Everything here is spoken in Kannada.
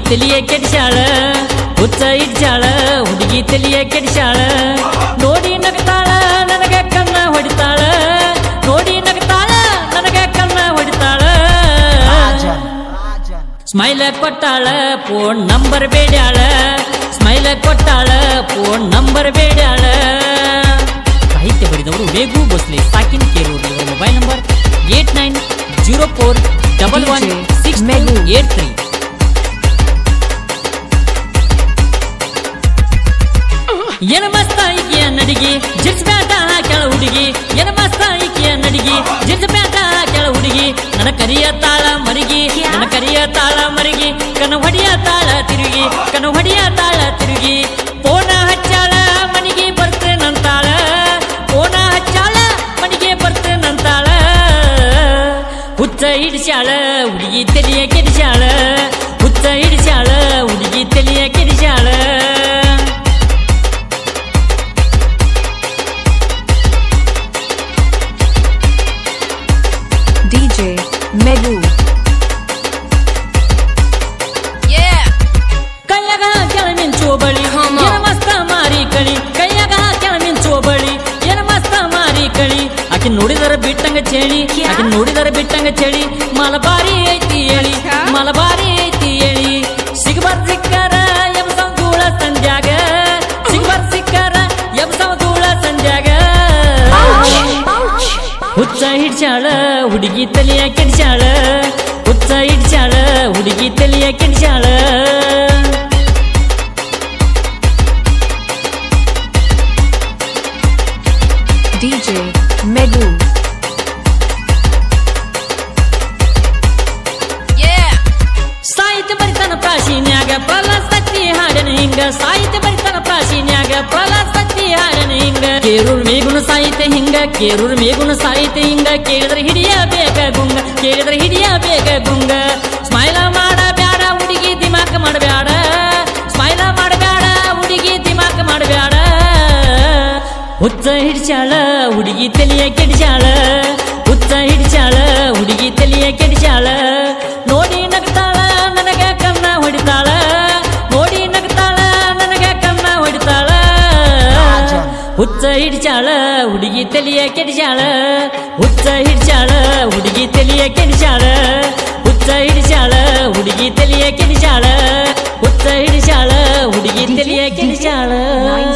ತಲಿಯ ಕೆಡಿಸಾಳ ಹುಚ್ಚ ಇಡ್ಸಾಳ ಹುಡುಗಿ ತಲಿಯ ಕೆಡಿಸಾಳ ನೋಡಿ ನಗ್ತಾಳ ನನಗ ಕನ್ನ ಹೊಡಿತಾಳ ನೋಡಿ ನಗ್ತಾಳ ನನಗ ಕನ್ನ ಹೊಡಿತಾಳ ಸ್ಮೈಲ ಕೊಟ್ಟಾಳ ಫೋನ್ ನಂಬರ್ ಬೇಡ್ಯಾಳ ಸ್ಮೈಲ ಕೊಟ್ಟಾಳ ಫೋನ್ ನಂಬರ್ ಬೇಡ್ಯಾಳ ಸಾಹಿತ್ಯ ಬರೆದವರು ವೇಗು ಭೋಸ್ಲೆ ಸಾಕಿನ್ ಕೇರೂರು ಇವರ mobile number eight nine zero four double one six Megu. Eight three ಏನ ಮಸ್ತ ಈಕೆಯ ನಡಿಗೆ ಜಿರ್ಸ್ ಬ್ಯಾಟ ಕೆಳ ಹುಡುಗಿ ಏನ ಮಸ್ತ ಈಕೆಯ ನಡಿಗೆ ಜಿರ್ಸ್ ಬ್ಯಾಟ ಕೆಳ ಹುಡುಗಿ ನನ್ನ ಕರಿಯ ತಾಳ ಮರಿಗಿ ನನ್ನ ಕರಿಯ ತಾಳ ಮರಿಗಿ ಕನ ಹೊಡಿಯ ತಾಳ ತಿರುಗಿ ಕನ ಹೊಡಿಯ ತಾಳ ತಿರುಗಿ ಪೋನ ಹಚ್ಚಾಳ ಮನಿಗೆ ಬರ್ತೇನಂತಾಳ ಪೋನ ಹಚ್ಚಾಳ ಮನಿಗೆ ಬರ್ತೇನಂತಾಳ ಹುಚ್ಚ ಹಿಡಿಸ್ಯಾಳ ಹುಡುಗಿ ತಲಿಯ ಕೆಡಿಸ್ಯಾಳ ಹುಚ್ಚ ಹಿಡಿಸ್ಯಾಳ ಹುಡುಗಿ ತಲಿಯ ಕೆಡಿಸ್ಯಾಳ DJ Megu. Yeah. ಕೈಯಾಗ ಕೆಳ ಮಿಂಚುವ ಬಳಿ Come on. ಏನ ಮಸ್ತ ಮಾರಿ ಕಳಿ ಕೈಯಾಗ ಕೆಳ ಮಿಂಚುವ ಬಳಿ ಏನ ಮಸ್ತ ಮಾರಿ ಕಳಿ ಆಕೆ ನೋಡಿದರ ಬಿಟ್ಟಂಗ ಚೇಳಿ ಆಕೆ ನೋಡಿದರ ಬಿಟ್ಟಂಗ ಚೇಳಿ ಮಲಬಾರಿ ಐತಿ ಹೇಳಿ ಮಲಬಾರಿ ಐತಿ ಹೇಳಿ ಸಿಗಬಾರ್ ಸಿಕ್ಕರ ಎಬ್ಸವ್ ಧೂಳ ಸಂಜಾಗ ಸಿಗಬಾರ್ ಸಿಕ್ಕರ ಎಬ್ಸವ್ ಧೂಳ ಸಂಜಾಗ ಹುಚ್ಚ ಹಿಡ್ಸಾಳ ಹುಡುಗಿ ತಲೆಯ ಕೆಡ್ಸಾಳ ಹುಚ್ಚ ಹಿಡ್ಸಾಳ ಹುಡುಗಿ ತಲೆಯ ಕೆಡ್ಸಾಳ DJ Megu. Yeah. ಸಾಹಿತ್ಯ ಬರಿತನ ಪ್ರಾಚೀನ್ಯಾಗ ಪ್ರಹ್ಲಾದ ಸತ್ತಿ ಹಾಡನ ಹಿಂಗ ಸಾಹಿತ್ಯ ಬರಿತನ ಪ್ರಾಚೀನ್ಯಾಗ ಪ್ರಹ್ಲಾದ ಸತ್ತಿ ಹಾಡನ ಹಿಂಗ ಕೇರೂರ್ ಮೇಗುಣ ಸಾಹಿತ್ಯ ಹಿಂಗ ಕೇರೂರ್ ಮೇಗುಣ ಸಾಹಿತ್ಯ ಹಿಂಗ ಕೇಳಿದ್ರೆ ಹಿಡಿಯ ಬೇಕ ಗುಂಗ ಕೇಳಿದ್ರೆ ಹಿಡಿಯ ಬೇಕ ಗುಂಗ ಸ್ಮೈಲ ಮಾಡ ಬ್ಯಾಡ ಹುಡುಗಿ ದಿಮಾಕ ಮಾಡಬ್ಯಾಡ ಸ್ಮೈಲ ಮಾಡಬ್ಯಾಡ ಹುಡುಗಿ ದಿಮಾಕ ಮಾಡಬ್ಯಾಡ ಹುಚ್ಚ ಹಿಡ್ಸಾಳ ಹುಡುಗಿ ತಲಿಯ ಕೆಡಿಸಾಳ ಹುಚ್ಚ ಹಿಡ್ಸಾಳ ಹುಡುಗಿ ತಲಿಯ ಕೆಡಿಸಾಳ ನೋಡಿ ನಗ್ತಾಳ ನನಗ ಕನ್ನ ಹೊಡಿತಾಳ ನೋಡಿ ನಗ್ತಾಳ ನನಗ ಕನ್ನ ಹೊಡಿತಾಳ ಹುಚ್ಚ ಹಿಡ್ಸಾಳ ಹುಡುಗಿ ತಲಿಯ ಕೆಡಿಸಾಳ ಹುಚ್ಚ ಹಿಡ್ಸಾಳ ಹುಡುಗಿ ತಲಿಯ ಕೆಡಿಸಾಳ ಹುಚ್ಚ ಹಿಡ್ಸಾಳ ಹುಡುಗಿ ತಲಿಯ ಕೆಡಿಸಾಳ ಹುಚ್ಚ ಹಿಡ್ಸಾಳ ಹುಡುಗಿ ತಲಿಯ ಕೆಡಿಸಾಳ